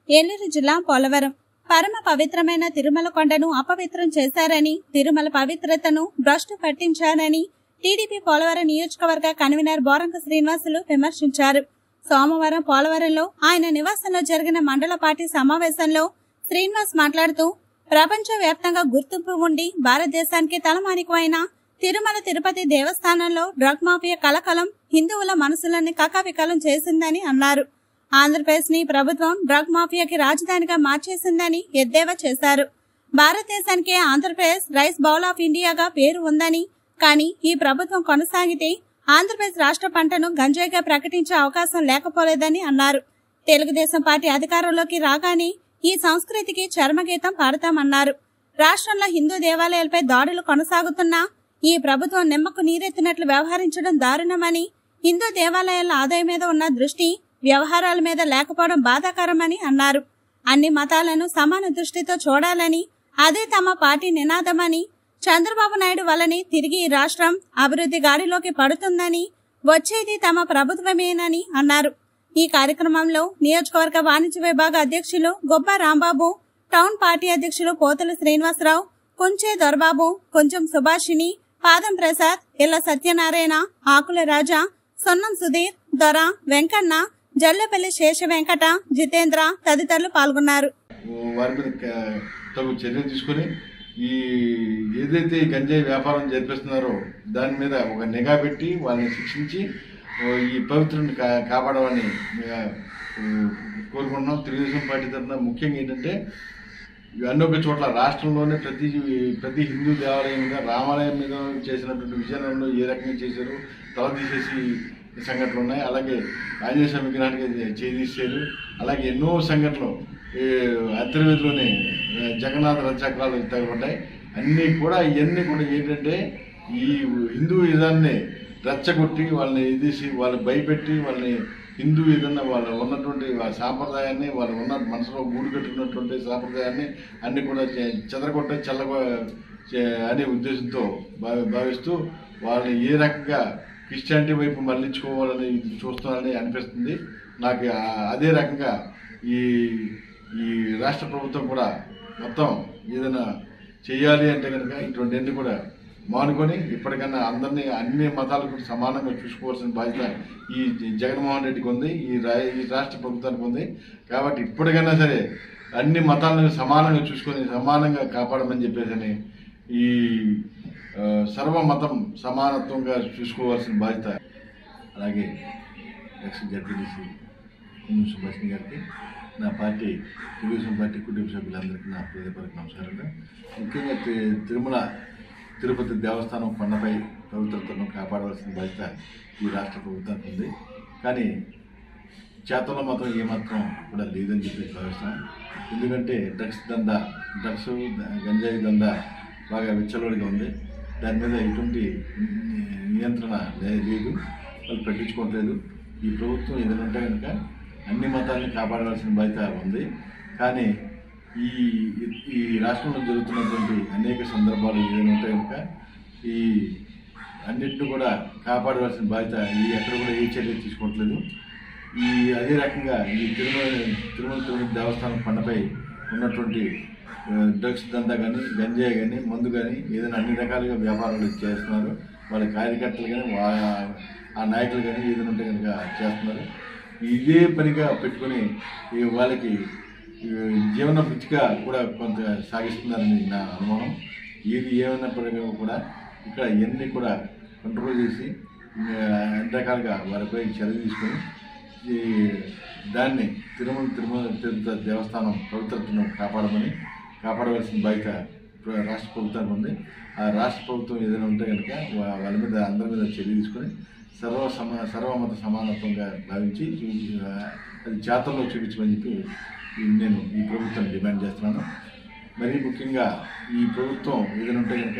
ఏలూరు జిల్లా పోలవరం పరమ పవిత్రమైన తిరుమల కొండను అపవిత్రం చేశారని తిరుమల పవిత్రతను భ్రష్టు పట్టించారని టీడీపీ పోలవరం నియోజకవర్గ కన్వీనర్ బోరంక శ్రీనివాసులు విమర్శించారు సోమవారం పోలవరంలో ఆయన నివాసంలో జరిగిన మండల పార్టీ సమావేశంలో శ్రీనివాస్ మాట్లాడుతూ ప్రపంచ వ్యాప్తంగా గుర్తింపు ఉండి భారతదేశానికి తలమానికమైన తిరుమల తిరుపతి దేవస్థానంలో డ్రగ్ మాఫియా కలకలం హిందువుల మనసులని కకావికలం చేసిందని అన్నారు ఆంధ్రప్రదేశ్ ని ప్రభుత్వం డ్రగ్ మాఫియాకి రాజధానిగా మార్చేసిందని ఎద్దేవా చేశారు భారతదేశానికి ఆంధ్రప్రదేశ్ రైస్ బౌల్ ఆఫ్ ఇండియాగా పేరు ఉందని కానీ ఈ ప్రభుత్వం కొనసాగితే ఆంధ్రప్రదేశ్ రాష్ట్ర పంటను గంజాయిగా ప్రకటించే అవకాశం లేకపోలేదని అన్నారు తెలుగుదేశం పార్టీ అధికారంలోకి రాగానే ఈ సంస్కృతికి చర్మగీతం పాడతామన్నారు రాష్ట్రంలో హిందూ దేవాలయాలపై దాడులు కొనసాగుతున్నా ఈ ప్రభుత్వం నిమ్మకు నీరెత్తినట్లు వ్యవహరించడం దారుణమని హిందూ దేవాలయాల ఆదాయం మీద ఉన్న దృష్టి వ్యవహారాల మీద లేకపోవడం బాధాకరమని అన్నారు అన్ని మతాలను సమాన దృష్టితో చూడాలని అదే తమ పార్టీ నినాదమని చంద్రబాబు నాయుడు వల్లనే తిరిగి ఈ రాష్ట్రం అభివృద్ధి గాడిలోకి పడుతుందని వచ్చేది తమ ప్రభుత్వమేనని అన్నారు ఈ కార్యక్రమంలో నియోజకవర్గ వాణిజ్య విభాగ అధ్యక్షులు గొప్ప రాంబాబు టౌన్ పార్టీ అధ్యక్షులు పోతుల శ్రీనివాసరావు కుంచే దొరబాబు కొంచెం సుభాషిణి పాదం ప్రసాద్ ఇళ్ల సత్యనారాయణ ఆకుల రాజా సొన్నం సుధీర్ దొర వెంకన్న జల్లపల్లి శేష వెంకట జితేంద్ర తదితరులు పాల్గొన్నారు వారి మీద క- తగు చర్యలు తీసుకొని ఈ ఏదైతే ఈ గంజాయి వ్యాపారం జరిపిస్తున్నారో దాని మీద ఒక నిఘా పెట్టి వాళ్ళని శిక్షించి ఓ ఈ పవిత్రని కా కాపాడమని మేము, ఆ, కోరుకుంటున్నాం తెలుగుదేశం పార్టీ తరఫున ముఖ్యంగా ఏంటంటే అన్ని ఒక చోట్ల రాష్ట్రంలోనే ప్రతి ప్రతి హిందూ దేవాలయం మీద రామాలయం మీద చేసినటువంటి విజయనగరంలో ఏ రకంగా చేశారు తల తీసేసి సంఘటనలు ఉన్నాయి అలాగే ఆంజనేయ స్వామి విగ్రహానికి చేసేసారు అలాగే ఎన్నో సంఘటనలు ఈ అంతర్వేదిలోనే ఆ, జగన్నాథ రథచక్రాలు తగబడ్డాయి అన్నీ కూడా ఇవన్నీ కూడా ఏంటంటే ఈ హిందూ విధాన్ని రెచ్చగొట్టి వాళ్ళని ఇదేసి వాళ్ళు భయపెట్టి వాళ్ళని హిందూ ఏదన్నా వాళ్ళు ఉన్నటువంటి వాళ్ళ సాంప్రదాయాన్ని వాళ్ళు ఉన్న మనసులో గూడు కట్టుకున్నటువంటి సాంప్రదాయాన్ని అన్ని కూడా చె- చెదరగొట్ట చల్లగ చే- అనే ఉద్దేశంతో భావి భావిస్తూ వాళ్ళని ఏ రకంగా క్రిస్టియానిటీ వైపు మళ్ళించుకోవాలని చూస్తున్నారని అనిపిస్తుంది నాకు ఆ- అదే రకంగా ఈ ఈ రాష్ట్ర ప్రభుత్వం కూడా మొత్తం ఏదైనా చేయాలి అంటే కనుక ఇటువంటివన్నీ కూడా మానుకొని ఇప్పటికన్నా అందరినీ అన్ని మతాలకు సమానంగా చూసుకోవాల్సిన బాధ్యత ఈ జగన్మోహన్ రెడ్డికి ఉంది ఈ రా ఈ రాష్ట్ర ప్రభుత్వానికి ఉంది కాబట్టి ఇప్పటికైనా సరే అన్ని మతాలను సమానంగా చూసుకొని సమానంగా కాపాడమని చెప్పేసి ఈ ఆ, సర్వమతం సమానత్వంగా చూసుకోవాల్సిన బాధ్యత అలాగే ఎక్స్ జడ్పీటీసీ కుమ్ము సుభాష్ని గారికి నా పార్టీ తెలుగుదేశం పార్టీ కుటుంబ సభ్యులందరికీ నా హృదయపూర్వక నమస్కారాలు ముఖ్యంగా తి- తిరుమల తిరుపతి దేవస్థానం కొండపై పవిత్రతను కాపాడవలసిన బాధ్యత ఈ రాష్ట్ర ప్రభుత్వానికి ఉంది కానీ చేతల మాత్రం ఏమాత్రం కూడా లేదని చెప్పి భావిస్తాం ఎందుకంటే డ్రగ్స్ దందా డ్రగ్స్ గంజాయి దందా బాగా విచ్చలవిడిగా ఉంది దాని మీద ఎటువంటి నియంత్రణ లే- లేదు వాళ్ళు పట్టించుకోవట్లేదు ఈ ప్రభుత్వం ఏదైనా ఉంటే కనుక అన్ని మతాలను కాపాడవలసిన బాధ్యత ఉంది కానీ ఈ ఈ రాష్ట్రంలో జరుగుతున్నటువంటి అనేక సందర్భాలు ఏదైనా ఉంటే కనుక ఈ అన్నింటిని కూడా కాపాడవలసిన బాధ్యత ఈ ఎక్కడ కూడా ఏ చర్య తీసుకోవట్లేదు ఈ అదే రకంగా ఈ తిరుమల తిరుమల తిరుపతి దేవస్థానం కొండపై ఉన్నటువంటి ఆ, డ్రగ్స్ దందా కానీ గంజాయి కానీ మందు కానీ ఏదైనా అన్ని రకాలుగా వ్యాపారాలు చేస్తున్నారు వాళ్ళ కార్యకర్తలు కానీ వా ఆ నాయకులు కానీ ఏదైనా ఉంటే కనుక చేస్తున్నారు ఇదే పనిగా పెట్టుకొని ఈ వాళ్ళకి ఈ జీవన వృత్తిగా కూడా కొంత సాగిస్తున్నారని నా అనుమానం ఏది ఏమైనప్పటికీ కూడా ఇక్కడ ఇవన్నీ కూడా కంట్రోల్ చేసి ఆ, అన్ని రకాలుగా వారిపై చర్య తీసుకొని ఈ దాన్ని తిరుమల తిరుమల తిరుపతి దేవస్థానం పవిత్రతను కాపాడమని కాపాడవలసిన బాధ్యత ప్ర- రాష్ట్ర ప్రభుత్వానికి ఉంది ఆ రాష్ట్ర ప్రభుత్వం ఏదైనా ఉంటే కనుక వా- వాళ్ళ మీద అందరి మీద చర్య తీసుకొని సర్వ సమా సర్వమత సమానత్వంగా భావించి చూ- ఆ, అది జాతరలో చూపించమని చెప్పి ఈ- నేను ఈ ప్రభుత్వాన్ని డిమాండ్ చేస్తున్నాను మరీ ముఖ్యంగా ఈ ప్రభుత్వం ఏదైనా ఉంటే కనుక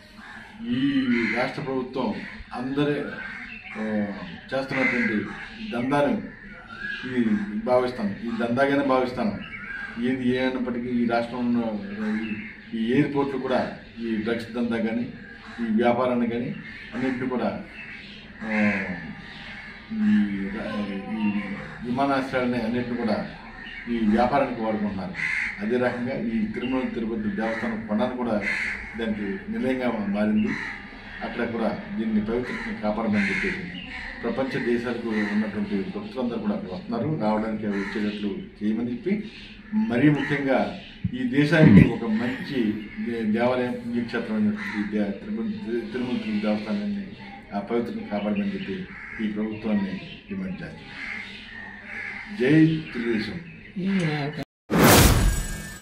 ఈ రాష్ట్ర ప్రభుత్వం అందరి ఆ, చేస్తున్నటువంటి దందాను ఈ భావిస్తాను ఈ దందాగానే భావిస్తాను ఏది ఏమైనప్పటికీ ఈ రాష్ట్రంలో ఈ- ఈ ఎయిర్పోర్ట్లు కూడా ఈ డ్రగ్స్ దందా కానీ ఈ వ్యాపారాన్ని కానీ అన్నింటినీ కూడా ఆ, ఈ రా- ఈ విమానాశ్రయాలని అన్నింటిని కూడా ఈ వ్యాపారానికి వాడుకుంటున్నారు అదే రకంగా ఈ తిరుమల తిరుపతి దేవస్థానం కొండను కూడా దానికి నిలయంగా మారింది అక్కడ కూడా దీన్ని పవిత్రతను కాపాడమని చెప్పేసి ప్రపంచ దేశాలకు ఉన్నటువంటి భక్తులందరూ కూడా అక్కడ వస్తున్నారు రావడానికి వచ్చేటట్లు చేయమని చెప్పి మరీ ముఖ్యంగా ఈ దేశానికి ఒక మంచి దే- దేవాలయం పుణ్యక్షేత్రం అయినటువంటి ఈ దే- తిరుమల తిరుమల తిరుమల దేవస్థానాన్ని ఆ పవిత్రతను కాపాడమని చెప్పి ఈ ప్రభుత్వాన్ని డిమాండ్ చేస్తారు జై తెలుగుదేశం